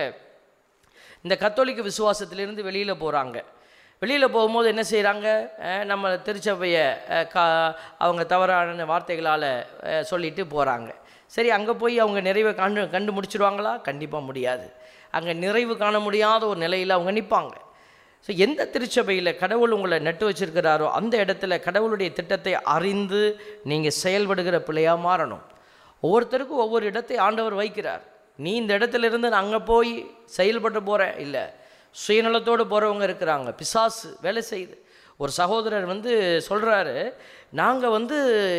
இந்த கத்தோலிக்க விசுவாசத்திலிருந்து வெளியில் போகிறாங்க வெளியில் போகும்போது என்ன செய்கிறாங்க நம்ம திருச்சபையை அஹ், கா அவங்க தவறான வார்த்தைகளால் அஹ், சொல்லிட்டு போகிறாங்க சரி அங்கே போய் அவங்க நிறைவை கண்டு கண்டு முடிச்சிருவாங்களா கண்டிப்பாக முடியாது அங்கே நிறைவு காண முடியாத ஒரு நிலையில் அவங்க நிற்பாங்க ஸோ எந்த திருச்சபையில் கடவுள் உங்களை நட்டு வச்சிருக்கிறாரோ அந்த இடத்துல கடவுளுடைய திட்டத்தை அறிந்து நீங்கள் செயல்படுகிற பிள்ளையாக மாறணும் ஒவ்வொருத்தருக்கும் ஒவ்வொரு இடத்தை ஆண்டவர் வைக்கிறார் நீ இந்த இடத்துல இருந்து நான் அங்கே போய் செயல்பட்டு போகிறேன் இல்லை சுயநலத்தோடு போகிறவங்க இருக்கிறாங்க பிசாசு வேலை செய்யுது ஒரு சகோதரர் வந்து சொல்கிறாரு நாங்கள் வந்து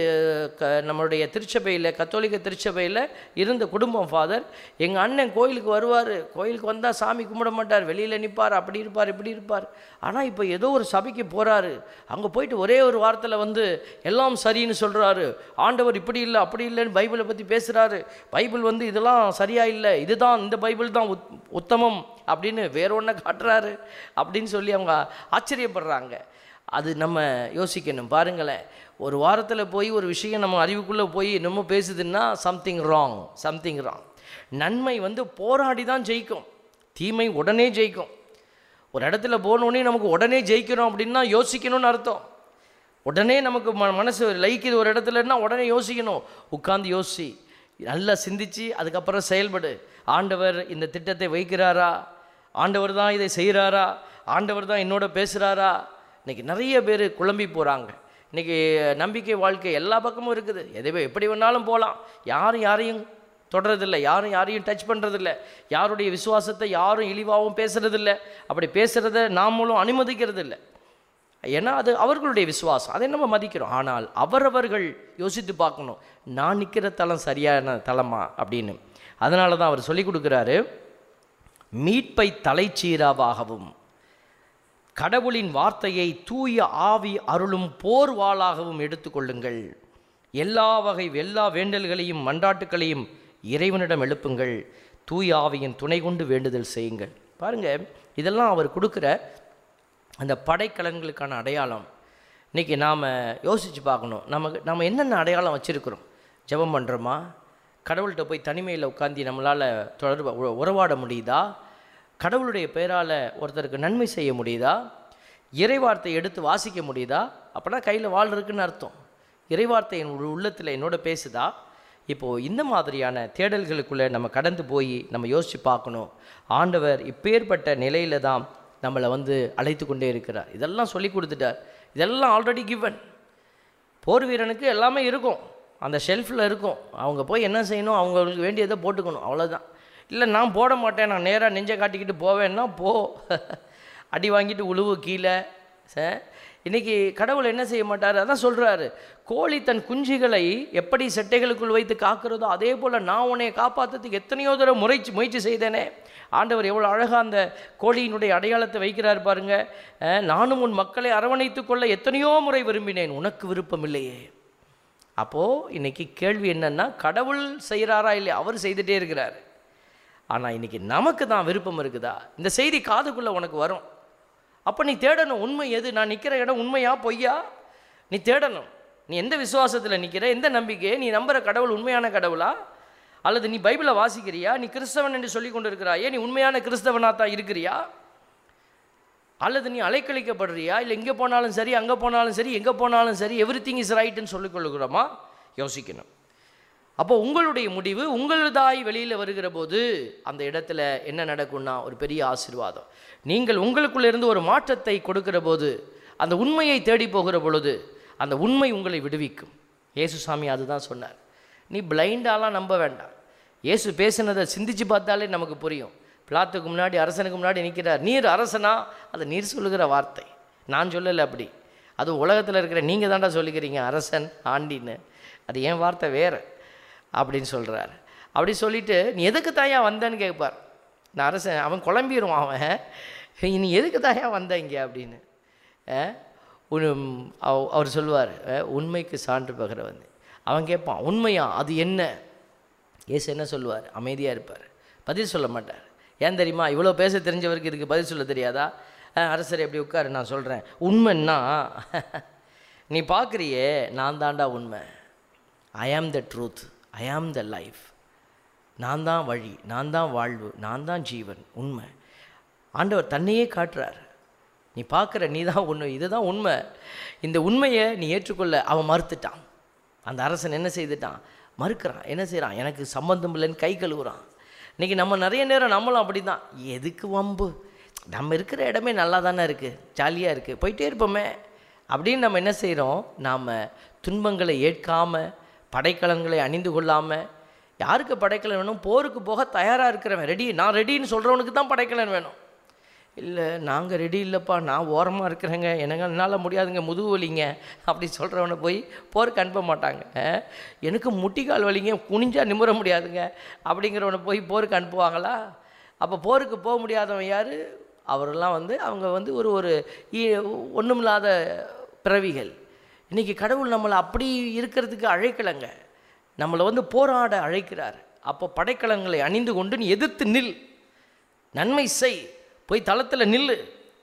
க நம்மளுடைய திருச்சபையில் கத்தோலிக்க திருச்சபையில் இருந்த குடும்பம் ஃபாதர் எங்கள் அண்ணன் கோயிலுக்கு வருவார் கோயிலுக்கு வந்தால் சாமி கும்பிட மாட்டார் வெளியில் நிற்பார் அப்படி இருப்பார் இப்படி இருப்பார் ஆனால் இப்போ ஏதோ ஒரு சபைக்கு போகிறாரு அங்கே போயிட்டு ஒரே ஒரு வாரத்தில் வந்து எல்லாம் சரின்னு சொல்கிறாரு ஆண்டவர் இப்படி இல்லை அப்படி இல்லைன்னு பைபிளை பற்றி பேசுகிறாரு பைபிள் வந்து இதெல்லாம் சரியா இல்லை இதுதான் இந்த பைபிள் தான் உத் உத்தமம் அப்படின்னு வேற ஒன்றை காட்டுறாரு அப்படின்னு சொல்லி அவங்க ஆச்சரியப்படுறாங்க அது நம்ம யோசிக்கணும் பாருங்களேன் ஒரு வாரத்தில் போய் ஒரு விஷயம் நம்ம அறிவுக்குள்ளே போய் என்னமோ பேசுதுன்னா சம்திங் ராங் சம்திங் ராங் நன்மை வந்து போராடி தான் ஜெயிக்கும் தீமை உடனே ஜெயிக்கும் ஒரு இடத்துல போனோடனே நமக்கு உடனே ஜெயிக்கணும் அப்படின்னா யோசிக்கணும்னு அர்த்தம் உடனே நமக்கு ம மனசு லைக்குது ஒரு இடத்துலன்னா உடனே யோசிக்கணும் உட்காந்து யோசி நல்லா சிந்திச்சு அதுக்கப்புறம் செயல்படு ஆண்டவர் இந்த திட்டத்தை வைக்கிறாரா ஆண்டவர் தான் இதை செய்கிறாரா ஆண்டவர் தான் என்னோட பேசுகிறாரா இன்னைக்கு நிறைய பேர் குழம்பி போகிறாங்க இன்னைக்கு நம்பிக்கை வாழ்க்கை எல்லா பக்கமும் இருக்குது எதை எப்படி வேணாலும் போகலாம் யாரும் யாரையும் தொடறதில்ல யாரும் யாரையும் டச் பண்ணுறதில்ல யாருடைய விசுவாசத்தை யாரும் இழிவாகவும் பேசுறதில்ல அப்படி பேசுகிறத நாமளும் அனுமதிக்கிறது இல்லை ஏன்னா அது அவர்களுடைய விசுவாசம் அதை நம்ம மதிக்கிறோம் ஆனால் அவரவர்கள் யோசித்து பார்க்கணும் நான் நிற்கிற தளம் சரியான தளமா அப்படின்னு அதனால தான் அவர் சொல்லி கொடுக்குறாரு மீட்பை தலைச்சீராவாகவும் கடவுளின் வார்த்தையை தூய ஆவி அருளும் போர்வாளாகவும் எடுத்துக்கொள்ளுங்கள் எல்லா வகை எல்லா வேண்டல்களையும் மன்றாட்டுக்களையும் இறைவனிடம் எழுப்புங்கள் தூய ஆவியின் துணை கொண்டு வேண்டுதல் செய்யுங்கள் பாருங்க இதெல்லாம் அவர் கொடுக்குற அந்த படைக்கலன்களுக்கான அடையாளம் இன்றைக்கி நாம் யோசித்து பார்க்கணும் நமக்கு நம்ம என்னென்ன அடையாளம் வச்சுருக்கிறோம் ஜெபம் பண்ணுறோமா கடவுள்கிட்ட போய் தனிமையில் உட்காந்து நம்மளால் தொடர்பு உ- உறவாட முடியுதா கடவுளுடைய பெயரால் ஒருத்தருக்கு நன்மை செய்ய முடியுதா இறைவார்த்தை எடுத்து வாசிக்க முடியுதா அப்போனா கையில் வாழ் இருக்குன்னு அர்த்தம் இறைவார்த்தை என் உள் உள்ளத்தில் என்னோட பேசுதா இப்போது இந்த மாதிரியான தேடல்களுக்குள்ளே நம்ம கடந்து போய் நம்ம யோசித்து பார்க்கணும் ஆண்டவர் இப்பேற்பட்ட நிலையில தான் நம்மளை வந்து அழைத்து கொண்டே இருக்கிறார் இதெல்லாம் சொல்லி கொடுத்துட்டார் இதெல்லாம் ஆல்ரெடி கிவன் போர் வீரனுக்கு எல்லாமே இருக்கும் அந்த ஷெல்ஃபில் இருக்கும் அவங்க போய் என்ன செய்யணும் அவங்களுக்கு வேண்டியதை போட்டுக்கணும் அவ்வளோதான் இல்லை நான் போட மாட்டேன் நான் நேராக நெஞ்சை காட்டிக்கிட்டு போவேன்னா போ அடி வாங்கிட்டு உழுவு கீழே ச இன்னைக்கு கடவுள் என்ன செய்ய மாட்டார் அதான் சொல்கிறாரு கோழி தன் குஞ்சுகளை எப்படி செட்டைகளுக்குள் வைத்து காக்கிறதோ அதே போல் நான் உன்னை காப்பாற்றுறதுக்கு எத்தனையோ தடவை முறைச்சு முயற்சி செய்தேனே ஆண்டவர் எவ்வளோ அழகாக அந்த கோழியினுடைய அடையாளத்தை வைக்கிறார் பாருங்க அஹ், நானும் உன் மக்களை அரவணைத்துக் கொள்ள எத்தனையோ முறை விரும்பினேன் உனக்கு விருப்பம் இல்லையே அப்போது இன்னைக்கு கேள்வி என்னன்னா கடவுள் செய்கிறாரா இல்லையா அவர் செய்துட்டே இருக்கிறார் ஆனால் இன்னைக்கு நமக்கு தான் விருப்பம் இருக்குதா இந்த செய்தி காதுக்குள்ளே உனக்கு வரும் அப்போ நீ தேடணும் உண்மை எது நான் நிற்கிற இடம் உண்மையா பொய்யா நீ தேடணும் நீ எந்த விசுவாசத்தில் நிற்கிற எந்த நம்பிக்கை நீ நம்புற கடவுள் உண்மையான கடவுளா அல்லது நீ பைபிளை வாசிக்கிறியா நீ கிறிஸ்தவன் என்று சொல்லி கொண்டு இருக்கிறாயே நீ உண்மையான கிறிஸ்தவனாக தான் இருக்கிறியா அல்லது நீ அலைக்கழிக்கப்படுறியா இல்லை இங்கே போனாலும் சரி அங்கே போனாலும் சரி எங்கே போனாலும் சரி எவ்ரி திங் இஸ் ரைட்டுன்னு சொல்லிக் கொள்ளுகிறோமா யோசிக்கணும் அப்போ உங்களுடைய முடிவு உங்களதாய் வெளியில் வருகிற போது அந்த இடத்துல என்ன நடக்கும்னா ஒரு பெரிய ஆசீர்வாதம் நீங்கள் உங்களுக்குள்ள இருந்து ஒரு மாற்றத்தை கொடுக்கிற போது அந்த உண்மையை தேடி போகிற பொழுது அந்த உண்மை உங்களை விடுவிக்கும் இயேசுசாமி அதுதான் சொன்னார் நீ பிளைண்டாலாம் நம்ப வேண்டாம் இயேசு பேசினதை சிந்திச்சு பார்த்தாலே நமக்கு புரியும் பிளாத்துக்கு முன்னாடி அரசனுக்கு முன்னாடி நிற்கிறார் நீர் அரசனா அது நீர் சொல்லுகிற வார்த்தை நான் சொல்லலை அப்படி அது உலகத்தில் இருக்கிற நீங்கள் தாண்டா சொல்லிக்கிறீங்க அரசன் ஆண்டின்னு அது என் வார்த்தை வேறு அப்படின்னு சொல்கிறார் அப்படி சொல்லிட்டு நீ எதுக்கு தாயா வந்தேன்னு கேட்பார் நான் அரசன் அவன் குழம்பிடுவான் அவன் நீ எதுக்கு தாயா வந்த இங்கே அப்படின்னு அஹ், உன் அவ- அவர் சொல்லுவார் உண்மைக்கு சான்று பகரவன் அவன் கேட்பான் உண்மையா அது என்ன இயேசு என்ன சொல்லுவார் அமைதியாக இருப்பார் பதில் சொல்ல மாட்டார் ஏன் தெரியுமா இவ்வளோ பேச தெரிஞ்சவருக்கு இதுக்கு பதில் சொல்ல தெரியாதா அஹ், அரசர் எப்படி உட்காரு நான் சொல்கிறேன் உண்மைன்னா நீ பார்க்குறியே நான் தாண்டா உண்மை ஐ ஆம் த ட்ரூத் ஐ ஆம் த லைஃப் நான் தான் வழி நான் தான் வாழ்வு நான் தான் ஜீவன் உண்மை ஆண்டவர் தன்னையே காட்டுறார் நீ பார்க்குற நீ தான் உண்மை இதுதான் உண்மை இந்த உண்மையை நீ ஏற்றுக்கொள்ள அவன் மறுத்துட்டான் அந்த அரசன் என்ன செய்துட்டான் மறுக்கிறான் என்ன செய்கிறான் எனக்கு சம்பந்தம் இல்லைன்னு கை கழுவுறான் இன்றைக்கி நம்ம நிறைய நேரம் நம்மளும் அப்படி தான் எதுக்கு வம்பு நம்ம இருக்கிற இடமே நல்லா தானே இருக்குது ஜாலியாக இருக்குது போயிட்டே இருப்போமே அப்படின்னு நம்ம என்ன செய்கிறோம் நாம் துன்பங்களை ஏற்காமல் படைக்கலன்களை அணிந்து கொள்ளாமல் யாருக்கு படைக்கலன் வேணும் போருக்கு போக தயாராக இருக்கிறவன் ரெடி நான் ரெடின்னு சொல்கிறவனுக்கு தான் படைக்கலன் வேணும் இல்லை நாங்கள் ரெடி இல்லைப்பா நான் ஓரமாக இருக்கிறேங்க எனக்கு என்னால் முடியாதுங்க முதுகு வலிங்க அப்படி சொல்கிறவனை போய் போருக்கு அனுப்ப மாட்டாங்க அஹ், எனக்கு முட்டிக்கால் வலிங்க குனிஞ்சா நிமிர முடியாதுங்க அப்படிங்கிறவனை போய் போருக்கு அனுப்புவாங்களா அப்போ போருக்கு போக முடியாதவன் யார் அவரெல்லாம் வந்து அவங்க வந்து ஒரு ஒரு ஒன்றுமில்லாத பிறவிகள் இன்றைக்கி கடவுள் நம்மளை அப்படி இருக்கிறதுக்கு அழைக்கலைங்க நம்மளை வந்து போராட அழைக்கிறார் அப்போ படைக்கலங்களை அணிந்து கொண்டு நீ எதிர்த்து நில் நன்மை செய் போய் தளத்தில் நில்லு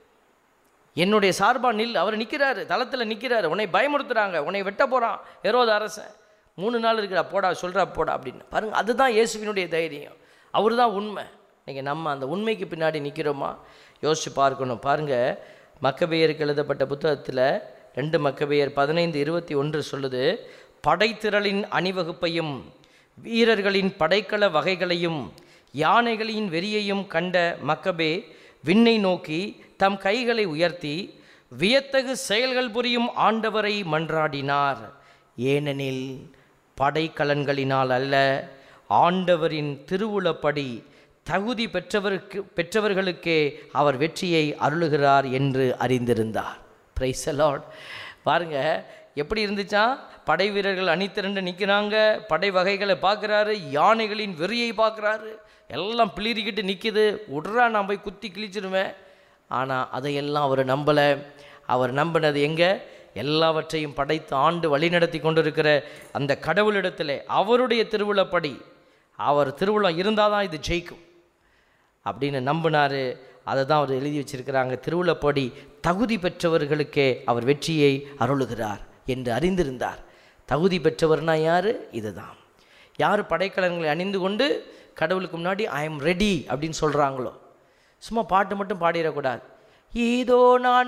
என்னுடைய சார்பாக நில் அவர் நிற்கிறாரு தளத்தில் நிற்கிறாரு உன்னை பயமுறுத்துறாங்க உன்னை வெட்ட போகிறான் ஏரோத அரசன் மூணு நாள் இருக்கிறா போடா சொல்கிறா போடா அப்படின்னு பாருங்க அதுதான் இயேசுவினுடைய தைரியம் அவர் தான் உண்மை நீங்கள் நம்ம அந்த உண்மைக்கு பின்னாடி நிற்கிறோமா யோசிச்சு பார்க்கணும் பாருங்கள் மக்கபேயருக்கு எழுதப்பட்ட புத்தகத்தில் ரெண்டு மக்கபேயர் பதினைந்து இருபத்தி ஒன்று சொல்லுது படைத்திரளின் அணிவகுப்பையும் வீரர்களின் படைக்கல வகைகளையும் யானைகளின் வெறியையும் கண்ட மக்கபே விண்ணை நோக்கி தம் கைகளை உயர்த்தி வியத்தகு செயல்கள் புரியும் ஆண்டவரை மன்றாடினார் ஏனெனில் படைக்கலன்களினால் அல்ல ஆண்டவரின் திருவுளப்படி தகுதி பெற்றவருக்கு பெற்றவர்களுக்கே அவர் வெற்றியை அருளுகிறார் என்று அறிந்திருந்தார் பிரைஸ் லார்ட் பாருங்க எப்படி இருந்துச்சா படை வீரர்கள் அணிதிரண்டு நிற்கிறாங்க படை வகைகளை பார்க்குறாரு யானைகளின் வெறியை பார்க்குறாரு எல்லாம் பிளிரிக்கிட்டு நிற்கிது உடறா நான் போய் குத்தி கிழிச்சிருவேன் ஆனால் அதையெல்லாம் அவர் நம்பலை அவர் நம்பினது எங்கே எல்லாவற்றையும் படைத்து ஆண்டு வழிநடத்தி கொண்டிருக்கிற அந்த கடவுளிடத்திலே அவருடைய திருவிழப்படி அவர் திருவிழா இருந்தால் தான் இது ஜெயிக்கும் அப்படின்னு நம்பினார் அதை தான் அவர் எழுதி வச்சிருக்கிறாங்க திருவிழப்படி தகுதி பெற்றவர்களுக்கே அவர் வெற்றியை அருளுகிறார் என்று அறிந்திருந்தார் தகுதி பெற்றவர்னா யார் இதுதான் யார் படைக்கலன்களை அணிந்து கொண்டு கடவுளுக்கு முன்னாடி ஐ எம் ரெடி அப்படின்னு சொல்கிறாங்களோ சும்மா பாட்டு மட்டும் பாடிடக்கூடாது இதோ நான்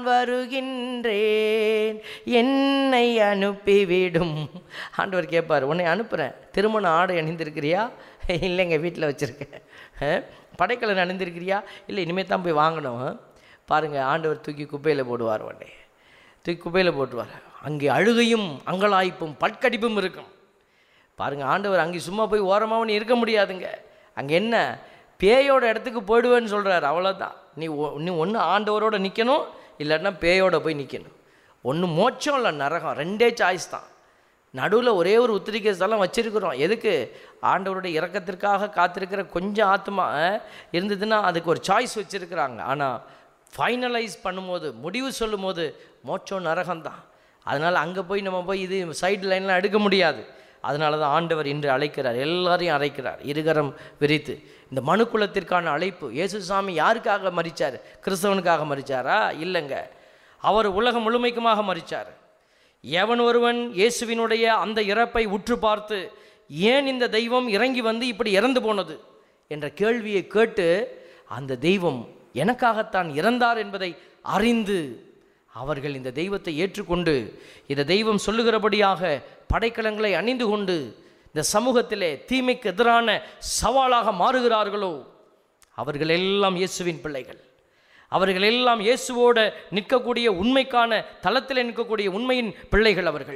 வருகின்றேன் என்னை அனுப்பிவிடும் ஆண்டவர் கேட்பார் உன்னை அனுப்புகிறேன் திருமண ஆடை அணிந்திருக்கிறியா இல்லைங்க வீட்டில் வச்சுருக்கேன் படைக்கலன் அணிந்திருக்கிறியா இல்லை இனிமேல் தான் போய் வாங்கணும் பாருங்கள் ஆண்டவர் தூக்கி குப்பையில் போடுவார் உடனே தூக்கி குப்பையில் போட்டுவார் அங்கே அழுகையும் அங்கலாய்ப்பும் பட்கடிப்பும் இருக்கும் பாருங்கள் ஆண்டவர் அங்கே சும்மா போய் ஓரமாகவும் இருக்க முடியாதுங்க அங்கே என்ன பேயோட இடத்துக்கு போயிடுவேன்னு சொல்கிறார் அவ்வளோதான் நீ ஒ- நீ ஒன்று ஆண்டவரோட நிற்கணும் இல்லைன்னா பேயோட போய் நிற்கணும் ஒன்று மோட்சம் இல்லை நரகம் ரெண்டே சாய்ஸ் தான் நடுவில் ஒரே ஒரு உத்திரிக்கை ஸ்தலம் வச்சிருக்கிறோம் எதுக்கு ஆண்டவருடைய இறக்கத்திற்காக காத்திருக்கிற கொஞ்சம் ஆத்மா அஹ், இருந்ததுன்னா அதுக்கு ஒரு சாய்ஸ் வச்சுருக்கிறாங்க ஆனால் ஃபைனலைஸ் பண்ணும்போது முடிவு சொல்லும்போது மோட்சம் நரகம்தான் அதனால் அங்கே போய் நம்ம போய் இது சைடு லைன்லாம் எடுக்க முடியாது அதனால தான் ஆண்டவர் இன்று அழைக்கிறார் எல்லாரையும் அழைக்கிறார் இருகரம் விரித்து இந்த மனு குலத்திற்கான அழைப்பு இயேசு சாமி யாருக்காக மறிச்சார் கிறிஸ்தவனுக்காக மறிச்சாரா இல்லைங்க அவர் உலகம் முழுமைக்குமாக மறிச்சார் எவன் ஒருவன் இயேசுவினுடைய அந்த இறப்பை உற்று பார்த்து ஏன் இந்த தெய்வம் இறங்கி வந்து இப்படி இறந்து போனது என்ற கேள்வியை கேட்டு அந்த தெய்வம் எனக்காகத்தான் இறந்தார் என்பதை அறிந்து அவர்கள் இந்த தெய்வத்தை ஏற்றுக்கொண்டு இந்த தெய்வம் சொல்லுகிறபடியாக படைக்கலங்களை அணிந்து கொண்டு இந்த சமூகத்திலே தீமைக்கு எதிரான சவாலாக மாறுகிறார்களோ அவர்கள் எல்லாம் இயேசுவின் பிள்ளைகள் அவர்கள் எல்லாம் இயேசுவோட நிற்கக்கூடிய உண்மைக்கான தளத்தில் நிற்கக்கூடிய உண்மையின் பிள்ளைகள் அவர்கள்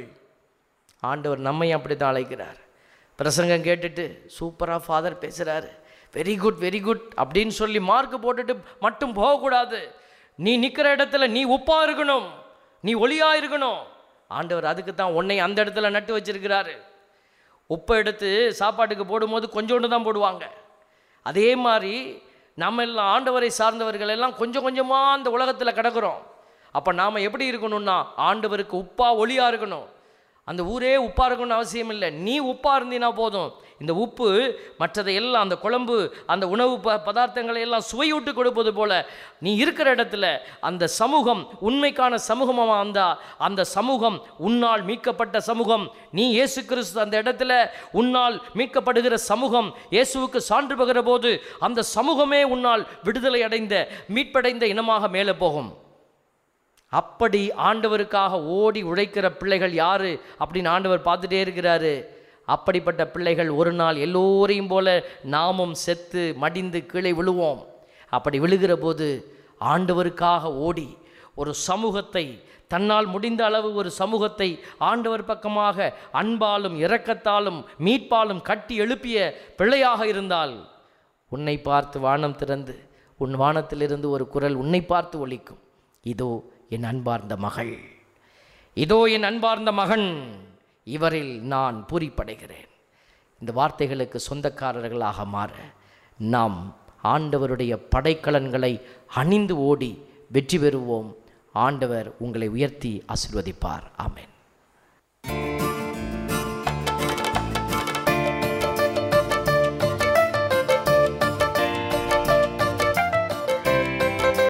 ஆண்டவர் நம்மை அப்படி தான் அழைக்கிறார் பிரசங்கம் கேட்டுட்டு சூப்பராக ஃபாதர் பேசுகிறாரு வெரி குட் வெரி குட் அப்படின்னு சொல்லி மார்க் போட்டுட்டு மட்டும் போகக்கூடாது நீ நிற்கிற இடத்துல நீ உப்பா இருக்கணும் நீ ஒளியா இருக்கணும் ஆண்டவர் அதுக்கு தான் உன்னை அந்த இடத்துல நட்டு வச்சிருக்கிறாரு உப்பை எடுத்து சாப்பாட்டுக்கு போடும்போது கொஞ்சோண்டு தான் போடுவாங்க அதே மாதிரி நம்ம எல்லாம் ஆண்டவரை சார்ந்தவர்கள் எல்லாம் கொஞ்சம் கொஞ்சமாக அந்த உலகத்தில் கிடக்குறோம் அப்போ நாம் எப்படி இருக்கணும்னா ஆண்டவருக்கு உப்பா ஒளியா இருக்கணும் அந்த ஊரே உப்பா இருக்கணும்னு அவசியம் இல்லை நீ உப்பா இருந்தீனா போதும் இந்த உப்பு மற்றதை எல்லாம் அந்த குழம்பு அந்த உணவு ப பதார்த்தங்களை எல்லாம் சுவையூட்டு கொடுப்பது போல நீ இருக்கிற இடத்துல அந்த சமூகம் உண்மைக்கான சமூகமாக வந்தா அந்த சமூகம் உன்னால் மீட்கப்பட்ட சமூகம் நீ இயேசு கிறிஸ்து அந்த இடத்துல உன்னால் மீட்கப்படுகிற சமூகம் இயேசுவுக்கு சான்று பகிர போது அந்த சமூகமே உன்னால் விடுதலை அடைந்த மீட்படைந்த இனமாக மேலே போகும் அப்படி ஆண்டவருக்காக ஓடி உழைக்கிற பிள்ளைகள் யாரு அப்படின்னு ஆண்டவர் பார்த்துட்டே இருக்கிறாரு அப்படிப்பட்ட பிள்ளைகள் ஒரு நாள் எல்லோரையும் போல நாமும் செத்து மடிந்து கீழே விழுவோம் அப்படி விழுகிற போது ஆண்டவருக்காக ஓடி ஒரு சமூகத்தை தன்னால் முடிந்த அளவு ஒரு சமூகத்தை ஆண்டவர் பக்கமாக அன்பாலும் இரக்கத்தாலும் மீட்பாலும் கட்டி எழுப்பிய பிள்ளையாக இருந்தால் உன்னை பார்த்து வானம் திறந்து உன் வானத்திலிருந்து ஒரு குரல் உன்னை பார்த்து ஒலிக்கும் இதோ என் அன்பார்ந்த மகள் இதோ என் அன்பார்ந்த மகன் இவரில் நான் பூரிப்படைகிறேன் இந்த வார்த்தைகளுக்கு சொந்தக்காரர்களாக மாற நாம் ஆண்டவருடைய படைக்கலன்களை அணிந்து ஓடி வெற்றி பெறுவோம் ஆண்டவர் உங்களை உயர்த்தி ஆசிர்வதிப்பார் ஆமென்